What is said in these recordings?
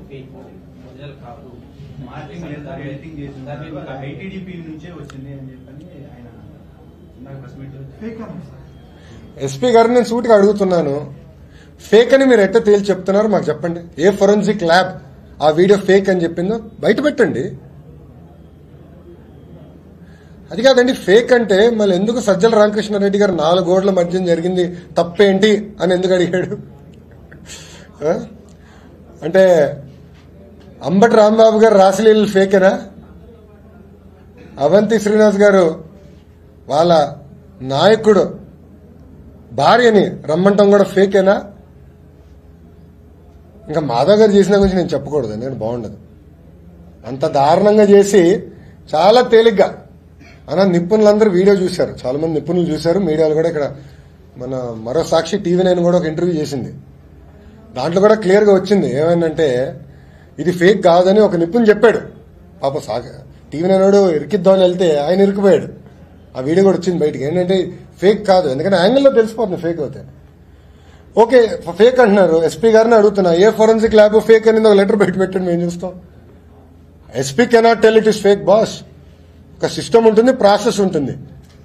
Fake original కాదు మార్టింగ్ లేదు, దాని మీద- ఎడిటింగ్ చేసి దాని మీద ఒక ఐటీడీపీ నుంచే వచ్చింది అని చెప్పని ఆయన నాకు ప్రెస్ మీట్ ఫేక్ అమ్మా సార్ ఎస్పీ గారిని నేను సూటిగా అడుగుతున్నాను ఫేక్ అని మీరు ఎట్ట తేల్చి చెప్తున్నారు మాకు చెప్పండి ఏ ఫొరెన్సిక్ ల్యాబ్ ఆ వీడియో ఫేక్ అని చెప్పిందో బయట పెట్టండి అది కాదండి ఫేక్ అంటే మళ్ళీ ఎందుకు సజ్జల రామకృష్ణారెడ్డి గారు నాలుగు గోడల మధ్య జరిగింది తప్పేంటి అని ఎందుకు అడిగాడు ఆ? అంటే అంబటి రాంబాబు గారు రాసలీలు ఫేకేనా అవంతి శ్రీనివాస్ గారు వాళ్ళ నాయకుడు భార్యని రమ్మంటం కూడా ఫేకేనా ఇంకా మాధవ్ గారు చేసిన గురించి నేను చెప్పకూడదు నేను బాగుండదు అంత దారుణంగా చేసి చాలా తేలిగ్గా అన్న నిపుణులందరూ వీడియో చూశారు చాలా మంది నిపుణులు చూశారు మీడియాలో కూడా ఇక్కడ మన మరో సాక్షి టీవీ నైన్ కూడా ఒక ఇంటర్వ్యూ చేసింది దాంట్లో కూడా క్లియర్గా వచ్చింది ఏమైందంటే ఇది ఫేక్ కాదని ఒక నిపుణులు చెప్పాడు పాప సాగ టీవీ నైన్ వాడు ఇరికిద్దామని వెళ్తే ఆయన ఇరికిపోయాడు ఆ వీడియో కూడా వచ్చింది బయటికి ఏంటంటే ఫేక్ కాదు ఎందుకంటే యాంగిల్లో తెలిసిపోతుంది ఫేక్ అవుతే ఓకే ఫేక్ అంటున్నారు ఎస్పీ గారిని అడుగుతున్నా ఏ ఫోరెన్సిక్ ల్యాబ్ ఫేక్ అనేది ఒక లెటర్ బయట పెట్టండి మేము చూస్తాం SP cannot tell it is fake boss ఒక సిస్టమ్ ఉంటుంది ప్రాసెస్ ఉంటుంది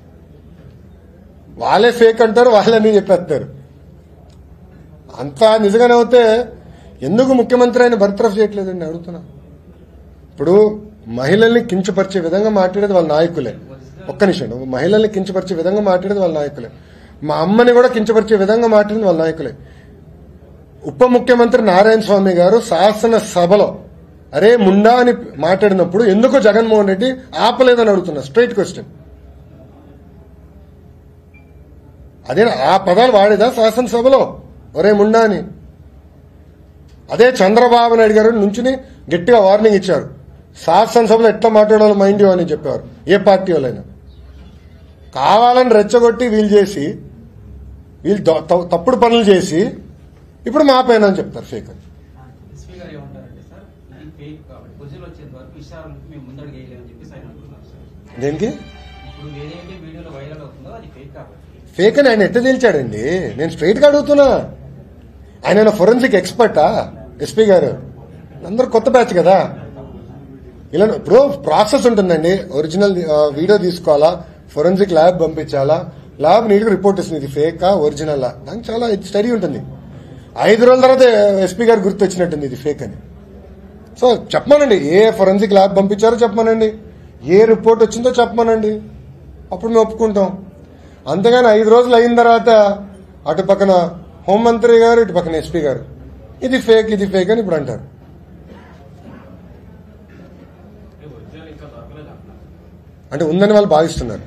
వాళ్ళే ఫేక్ అంటారు వాళ్ళని చెప్పేస్తారు అంతా నిజంగానే అవుతే ఎందుకు ముఖ్యమంత్రి ఆయన బర్తరఫ్ చేయట్లేదండి అడుగుతున్నా ఇప్పుడు మహిళల్ని కించపరిచే విధంగా మాట్లాడేది వాళ్ళ నాయకులే ఒక్క నిమిషం మహిళల్ని కించపరిచే విధంగా మాట్లాడేది వాళ్ళ నాయకులే మా అమ్మని కూడా కించపరిచే విధంగా మాట్లాడింది వాళ్ళ నాయకులే ఉప ముఖ్యమంత్రి నారాయణ స్వామి గారు శాసన సభలో అరే ముండా అని మాట్లాడినప్పుడు ఎందుకు జగన్మోహన్ రెడ్డి ఆపలేదని అడుగుతున్నా స్ట్రైట్ క్వశ్చన్ అదే ఆ పదాలు వాడేదా శాసనసభలో ఒరే ముండా అని అదే చంద్రబాబు నాయుడు గారు నుంచుని గట్టిగా వార్నింగ్ ఇచ్చారు శాసనసభలో ఎట్లా మాట్లాడాలో మైండ్ యూ అని చెప్పారు ఏ పార్టీ వాళ్ళైనా కావాలని రెచ్చగొట్టి వీళ్ళు చేసి వీళ్ళు ద- త- తప్పుడు పనులు చేసి ఇప్పుడు మా పైన అని చెప్తారు ఫేక్ అని ఎస్పీ గారు ఏమంటారంటే సార్ ఇది ఫేక్ కాబట్టి ప్రజలు వచ్చేంత వరకు విషయాలకు మేము ముందడుగు వేయలేమని చెప్పేసి ఆయన అంటున్నారు సార్ దేనికి ఇప్పుడు వేరేంటి వీడియోలో వైరల్ అవుతుందో అది ఫేక్ కాబట్టి ఫేక్ అని ఆయన ఎట్ట తేల్చాడండి నేను స్ట్రైట్ గా అడుగుతున్నా ఆయన ఫొరెన్సిక్ ఎక్స్పర్టా ఎస్పీ గారు అందరూ కొత్త బ్యాచ్ కదా ఇలా ఇప్పుడు ప్రాసెస్ ఉంటుందండి ఒరిజినల్ ఆ, వీడియో తీసుకోవాలా ఫొరెన్సిక్ ల్యాబ్ పంపించాలా ల్యాబ్ నీట్గా రిపోర్ట్ ఇస్తుంది ఇది ఫేకా ఒరిజినల్ దానికి చాలా స్టడీ ఉంటుంది ఐదు రోజుల తర్వాత ఎస్పీ గారు గుర్తు వచ్చినట్టుంది ఇది ఫేక్ అని సో చెప్పమానండి ఏ ఫొరెన్సిక్ ల్యాబ్ పంపించారో చెప్పమానండి ఏ రిపోర్ట్ వచ్చిందో చెప్పమానండి అప్పుడు మేము ఒప్పుకుంటాం అంతేగాని ఐదు రోజులు అయిన తర్వాత అటు పక్కన హోంమంత్రి గారు ఇటు పక్కన ఎస్పీ గారు ఇది ఫేక్ ఇది ఫేక్ అని ఇప్పుడు అంటారు అంటే ఉందని వాళ్ళు భావిస్తున్నారు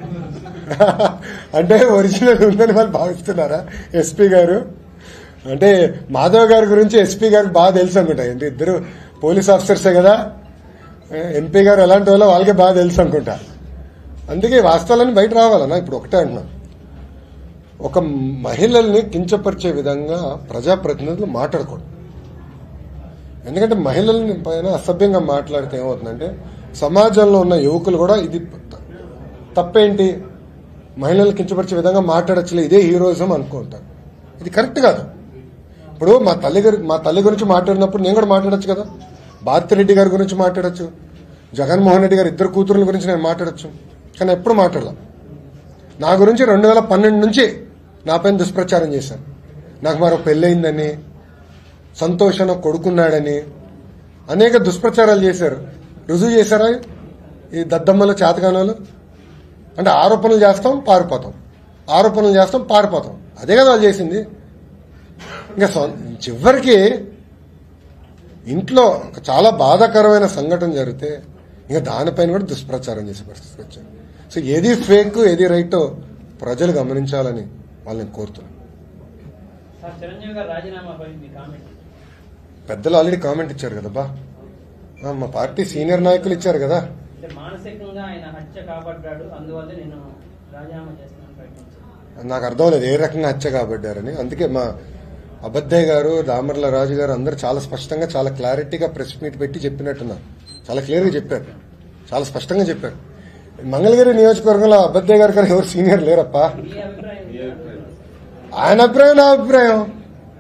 అంటే ఒరిజినల్ ఉందని వాళ్ళు భావిస్తున్నారా ఎస్పీ గారు అంటే మాధవ్ గారి గురించి ఎస్పీ గారికి బాగా తెలుసు అనుకుంటా అంటే ఇద్దరు పోలీస్ ఆఫీసర్సే కదా ఎంపీ గారు ఎలాంటి వాళ్ళో వాళ్ళకే బాగా తెలుసు అనుకుంటా అందుకే వాస్తవాలన్నీ బయట రావాలన్నా ఇప్పుడు ఒకటే అంటున్నాను ఒక మహిళల్ని కించపరిచే విధంగా ప్రజాప్రతినిధులు మాట్లాడకూడదు ఎందుకంటే మహిళల్ని పైన అసభ్యంగా మాట్లాడితే ఏమవుతుందంటే సమాజంలో ఉన్న యువకులు కూడా ఇది త- తప్పేంటి మహిళల్ని కించపరిచే విధంగా మాట్లాడచ్చులే ఇదే హీరోయిజం అనుకుంటారు ఇది కరెక్ట్ కాదు ఇప్పుడు మా తల్లి గారి మా తల్లి గురించి మాట్లాడినప్పుడు నేను కూడా మాట్లాడొచ్చు కదా భారతిరెడ్డి గారి గురించి మాట్లాడొచ్చు జగన్మోహన్ రెడ్డి గారి ఇద్దరు కూతురుల గురించి నేను మాట్లాడొచ్చు కానీ ఎప్పుడు మాట్లాడలా నా గురించి రెండు వేల పన్నెండు నుంచి నా పైన దుష్ప్రచారం చేశాను నాకు మరో పెళ్ళయిందని సంతోష్ అని ఒక కొడుకున్నాడని అనేక దుష్ప్రచారాలు చేశారు రుజువు చేశారా ఈ దద్దమ్మలు చేతగానాలు అంటే ఆరోపణలు చేస్తాం పారిపోతాం ఆరోపణలు చేస్తాం పారిపోతాం అదే కదా వాళ్ళు చేసింది ఇంకా సొం- చివరికి ఇంట్లో ఒక చాలా బాధాకరమైన సంఘటన జరిగితే ఇంకా దానిపైన కూడా దుష్ప్రచారం చేసే పరిస్థితి వచ్చారు సో ఏది ఫేక్ ఏది రైటో ప్రజలు గమనించాలని వాళ్ళని కోరుతున్నాను సార్ చిరంజీవి గారు రాజీనామాపై మీ కామెంట్ పెద్దలు ఆల్రెడీ కామెంట్ ఇచ్చారు కదా బా ఆ, మా పార్టీ సీనియర్ నాయకులు ఇచ్చారు కదా అంటే మానసికంగా ఆయన హత్య కాబడ్డాడు అందువల్ల నేను రాజీనామా చేస్తున్నాను ప్రకటించాను నాకు అర్థం లేదు ఏ రకంగా హత్య కాబడ్డారని అందుకే మా అబద్దయ్య గారు దామర్ల రాజు గారు అందరూ చాలా స్పష్టంగా చాలా క్లారిటీగా ప్రెస్ మీట్ పెట్టి చెప్పినట్టున్నారు చాలా క్లియర్గా చెప్పారు చాలా స్పష్టంగా చెప్పారు మంగళగిరి నియోజకవర్గంలో అబద్దయ్య గారు కానీ ఎవరు సీనియర్ లేరప్పా మీ అభిప్రాయం ఏంటి? ఆయన అభిప్రాయం నా అభిప్రాయం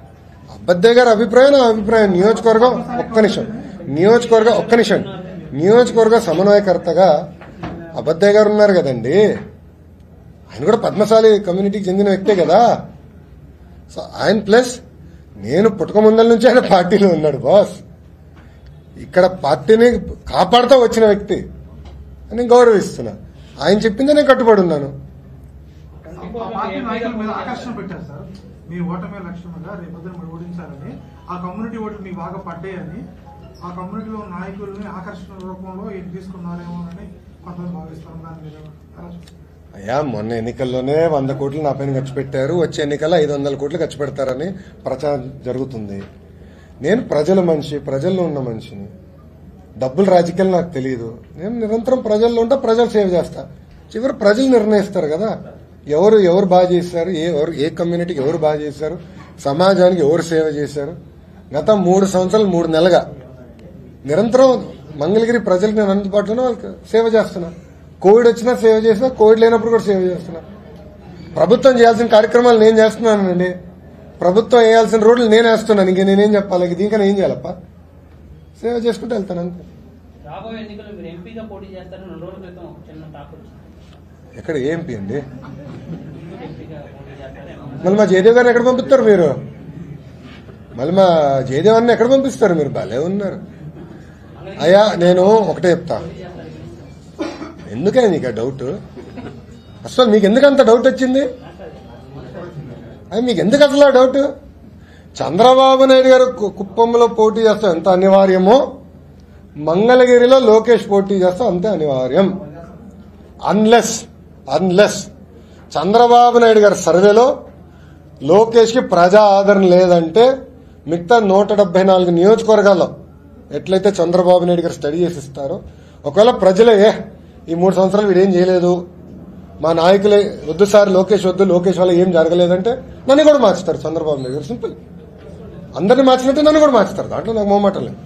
అబద్దయ్య గారి అభిప్రాయం నా అభిప్రాయం నియోజకవర్గం ఒక్క నిమిషం నియోజకవర్గ ఒక్క నిమిషం నియోజకవర్గ సమన్వయకర్తగా అబద్దయ్య గారు ఉన్నారు కదండి ఆయన కూడా పద్మశాలి కమ్యూనిటీకి చెందిన వ్యక్తే కదా సో ఆయన ప్లస్ నేను పుట్టక ముందల నుంచి ఆయన పార్టీలో ఉన్నాడు బాస్ ఇక్కడ పార్టీని కాపాడుతూ వచ్చిన వ్యక్తి అని గౌరవిస్తున్నా ఆయన చెప్పిందే నేను కట్టుబడి ఉన్నాను ఆ పార్టీ నాయకుల మీద ఆకర్షణ పెట్టారు సార్ మీ ఓటమే లక్ష్యంగా రేపొద్దున మీరు ఓడించాలని ఆ కమ్యూనిటీ ఓట్లు మీకు బాగా పడ్డాయని ఆ కమ్యూనిటీలో ఉన్న నాయకుల్ని ఆకర్షణ రూపంలో ఇది తీసుకున్నారేమో అని కొంతమంది భావిస్తారు దాని మీద ఎలా చూస్తారు? అయ్యా మొన్న ఎన్నికల్లోనే వంద కోట్లు నా పైన ఖర్చు పెట్టారు వచ్చే ఎన్నికల్లో ఐదు వందల కోట్లు ఖర్చు పెడతారని ప్రచారం జరుగుతుంది నేను ప్రజల మనిషి ప్రజల్లో ఉన్న మనిషిని డబ్బులు రాజకీయాలు నాకు తెలియదు నేను నిరంతరం ప్రజల్లో ఉంటే ప్రజలు సేవ చేస్తా చివరి ప్రజలు నిర్ణయిస్తారు కదా ఎవరు ఎవరు బాగా చేశారు ఏ ఎవరు ఏ కమ్యూనిటీకి ఎవరు బాగా చేశారు సమాజానికి ఎవరు సేవ చేశారు గత మూడు సంవత్సరాలు మూడు నెలలుగా నిరంతరం మంగళగిరి ప్రజలకు నేను అందుబాటులోనే వాళ్ళకి సేవ చేస్తున్నా కోవిడ్ వచ్చినా సేవ చేసినా కోవిడ్ లేనప్పుడు కూడా సేవ చేస్తున్నా ప్రభుత్వం చేయాల్సిన కార్యక్రమాలు నేను చేస్తున్నానండి ప్రభుత్వం వేయాల్సిన రోడ్లు నేను వేస్తున్నాను ఇంక నేనేం చెప్పాలి ఇంక దీనికన్నా ఏం చేయాలప్ప సేవ చేసుకుంటూ వెళ్తాను అంతే రాబోయే ఎన్నికల్లో మీరు ఎంపీగా పోటీ చేస్తారని రెండు రోజుల క్రితం ఒక చిన్న టాక్ వచ్చింది ఎక్కడ ఏంపి అండి ఎంపీగా పోటీ చేస్తారేమో మళ్ళీ మా జయదేవ్ గారిని ఎక్కడ పంపిస్తారు మీరు మళ్ళీ మా జయదేవ్ అన్న ఎక్కడ పంపిస్తారు మీరు భలే ఉన్నారు అయ్యా నేను ఒకటే చెప్తా ఎందుకే నీకు ఆ డౌట్ అసలు మీకు ఎందుకు అంత డౌట్ వచ్చింది అది మీకు ఎందుకు అసలు ఆ డౌట్ చంద్రబాబు నాయుడు గారు కు- కుప్పంలో పోటీ చేస్తాం ఎంత అనివార్యమో మంగళగిరిలో లోకేష్ పోటీ చేస్తాం అంతే అనివార్యం అన్లెస్ అన్లెస్ చంద్రబాబు నాయుడు గారి సర్వేలో లోకేష్ కి ప్రజా ఆదరణ లేదంటే మిగతా నూట డెబ్బై నాలుగు నియోజకవర్గాల్లో ఎట్లయితే చంద్రబాబు నాయుడు గారు స్టడీ చేసి ఇస్తారో ఒకవేళ ప్రజలే ఏ ఈ మూడు సంవత్సరాలు వీడేం చేయలేదు మా నాయకులే వద్దు సార్ లోకేష్ వద్దు లోకేష్ వల్ల ఏం జరగలేదంటే నన్ను కూడా మార్చుతారు చంద్రబాబు నాయుడు గారు సింపుల్ అందరిని మార్చినట్టే నన్ను కూడా మార్చుతారు దాంట్లో నాకు మొహమాటం లేదు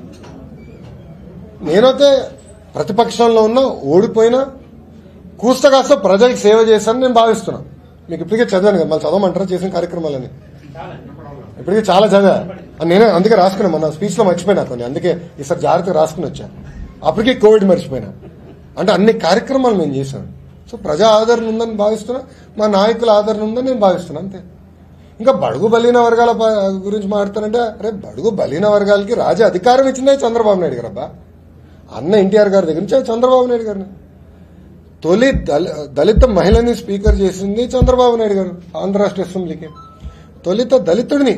నేనైతే ప్రతిపక్షంలో ఉన్నా ఓడిపోయినా కూస్త కాస్త ప్రజలకు సేవ చేశానని నేను భావిస్తున్నా మీకు ఇప్పటికే చదివాను కదా మళ్ళీ చదవమంటారా చేసిన కార్యక్రమాలని ఇప్పటికే చాలా చదివా అని నేనే అందుకే రాసుకున్నా మొన్న స్పీచ్ లో మర్చిపోయినా కొన్ని అందుకే ఈసారి జాగ్రత్తగా రాసుకుని వచ్చా అప్పటికే కోవిడ్ మర్చిపోయినా అంటే అన్ని కార్యక్రమాలు నేను చేశాను సో ప్రజా ఆదరణ ఉందని భావిస్తున్నా మా నాయకుల ఆదరణ ఉందని నేను భావిస్తున్నా అంతే ఇంకా బడుగు బలీన వర్గాల ప- గురించి మాట్లాడతానంటే అరే బడుగు బలీన వర్గాలకి రాజా అధికారం ఇచ్చిందే చంద్రబాబు నాయుడు గారు అబ్బా అన్న ఎన్టీఆర్ గారి దగ్గర నుంచి చంద్రబాబు నాయుడు గారిని తొలి దళ- దళిత మహిళని స్పీకర్ చేసింది చంద్రబాబు నాయుడు గారు ఆంధ్ర రాష్ట్ర అసెంబ్లీకి తొలిత దళితుడిని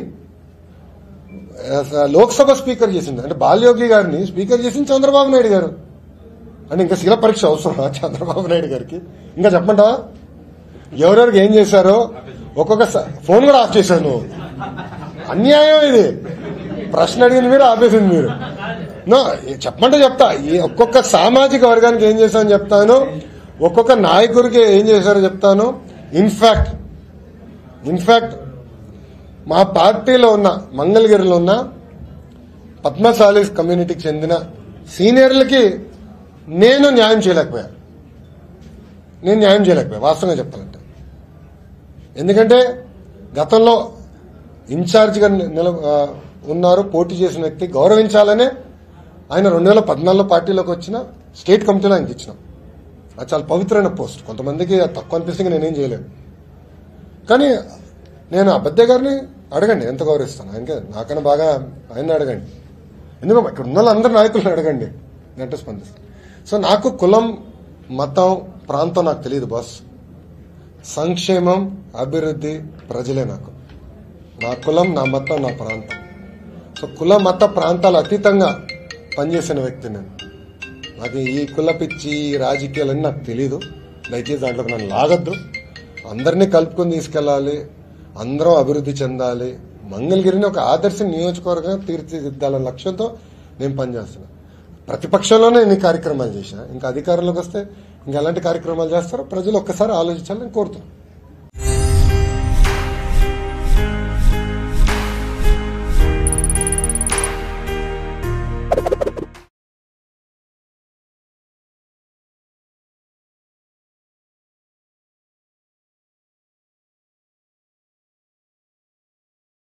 ఆ, లోక్సభ స్పీకర్ చేసింది అంటే బాలయోగి గారిని స్పీకర్ చేసింది చంద్రబాబు నాయుడు గారు అంటే ఇంకా శిల పరీక్ష అవసరమా చంద్రబాబు నాయుడు గారికి ఇంకా చెప్పంటావా ఎవరెవరికి ఏం చేశారో ఒక్కొక్క స- ఫోన్ కూడా ఆఫ్ చేశారు నువ్వు అన్యాయం ఇది ప్రశ్న అడిగింది మీరు ఆపేసింది మీరు నో చెప్పమంటే చెప్తా ఈ ఒక్కొక్క సామాజిక వర్గానికి ఏం చేశానని చెప్తాను ఒక్కొక్క నాయకుడికి ఏం చేశారో చెప్తాను ఇన్ఫాక్ట్ ఇన్ఫాక్ట్ మా పార్టీలో ఉన్న మంగళగిరిలో ఉన్న పద్మశాలి కమ్యూనిటీకి చెందిన సీనియర్లకి నేను న్యాయం చేయలేకపోయా నేను న్యాయం చేయలేకపోయా వాస్తవంగా చెప్పాలంటే ఎందుకంటే గతంలో ఇన్ఛార్జిగా నిల ఆ, ఉన్నారు పోటీ చేసిన వ్యక్తి గౌరవించాలనే ఆయన రెండు వేల పద్నాలుగులో పార్టీలోకి వచ్చిన స్టేట్ కమిటీలో ఆయనకి ఇచ్చినాం అది చాలా పవిత్రమైన పోస్ట్ కొంతమందికి అది తక్కువ అనిపిస్తే నేనేం చేయలేను కానీ నేను అబద్ధ గారిని అడగండి ఎంత గౌరవిస్తాను ఆయనకే నాకన్నా బాగా ఆయన అడగండి ఎందుకంటే ఇక్కడ ఉన్న వాళ్ళందరూ నాయకులను అడగండి నెట్ స్పందిస్తాను సో నాకు కులం మతం ప్రాంతం నాకు తెలియదు బాస్ సంక్షేమం అభివృద్ధి ప్రజలే నాకు నా కులం నా మతం నా ప్రాంతం సో కుల మత ప్రాంతాలు అతీతంగా పనిచేసిన వ్యక్తి నేను నాకు ఈ కుల పిచ్చి ఈ రాజకీయాలన్నీ నాకు తెలియదు దయచేసి దాంట్లోకి నన్ను లాగద్దు అందరినీ కలుపుకొని తీసుకెళ్ళాలి అందరం అభివృద్ధి చెందాలి మంగళగిరిని ఒక ఆదర్శ నియోజకవర్గంగా తీర్చిదిద్దాలన్న లక్ష్యంతో నేను పనిచేస్తున్నా ప్రతిపక్షంలోనే ఎన్ని కార్యక్రమాలు చేశా ఇంకా అధికారంలోకి వస్తే ఇంకా ఎలాంటి కార్యక్రమాలు చేస్తారో ప్రజలు ఒక్కసారి ఆలోచించాలని నేను కోరుతున్నాను